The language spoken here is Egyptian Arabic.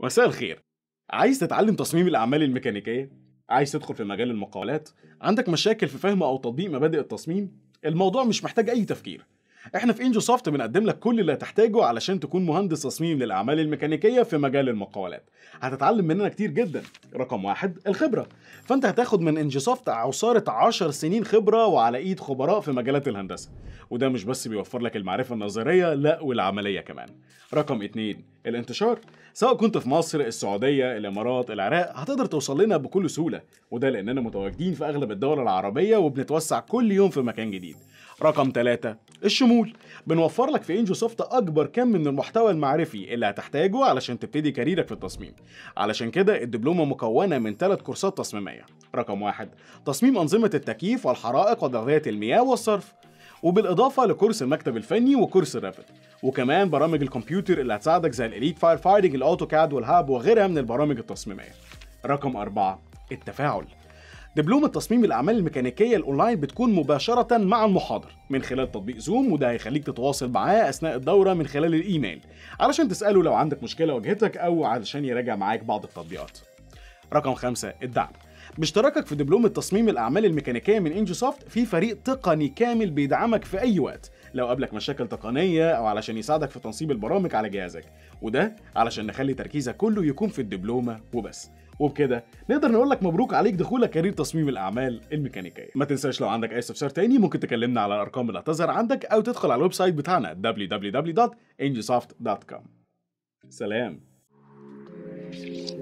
مساء الخير عايز تتعلم تصميم الأعمال الميكانيكية؟ عايز تدخل في مجال المقاولات؟ عندك مشاكل في فهم أو تطبيق مبادئ التصميم؟ الموضوع مش محتاج أي تفكير احنا في انجو سوفت بنقدم لك كل اللي هتحتاجه علشان تكون مهندس تصميم للاعمال الميكانيكيه في مجال المقاولات هتتعلم مننا كتير جدا رقم واحد الخبره فانت هتاخد من انجو سوفت عصاره 10 سنين خبره وعلى ايد خبراء في مجالات الهندسه وده مش بس بيوفر لك المعرفه النظريه لا والعمليه كمان رقم اتنين الانتشار سواء كنت في مصر السعوديه الامارات العراق هتقدر توصل لنا بكل سهوله وده لاننا متواجدين في اغلب الدول العربيه وبنتوسع كل يوم في مكان جديد رقم ثلاثة الشمول بنوفر لك في انجو سوفت اكبر كم من المحتوى المعرفي اللي هتحتاجه علشان تبتدي كاريرك في التصميم علشان كده الدبلومه مكونه من ثلاث كورسات تصميميه رقم واحد تصميم انظمه التكييف والحرائق وتغذيه المياه والصرف وبالاضافه لكورس المكتب الفني وكورس الرافد وكمان برامج الكمبيوتر اللي هتساعدك زي الاليت فاير فايرنج الاوتوكاد والهاب وغيرها من البرامج التصميميه رقم أربعة التفاعل دبلومة تصميم الأعمال الميكانيكية الأونلاين بتكون مباشرة مع المحاضر من خلال تطبيق زوم وده هيخليك تتواصل معاه أثناء الدورة من خلال الإيميل علشان تسأله لو عندك مشكلة واجهتك أو علشان يراجع معاك بعض التطبيقات. رقم خمسة الدعم باشتراكك في دبلومة تصميم الأعمال الميكانيكية من إنجو سوفت في فريق تقني كامل بيدعمك في أي وقت لو قابلك مشاكل تقنية أو علشان يساعدك في تنصيب البرامج على جهازك وده علشان نخلي تركيزك كله يكون في الدبلومة وبس وبكده نقدر نقول لك مبروك عليك دخولك كارير تصميم الاعمال الميكانيكيه ما تنساش لو عندك اي استفسار تاني ممكن تكلمنا على الارقام اللي هتظهر عندك او تدخل على الويب سايت بتاعنا www.angiosoft.com سلام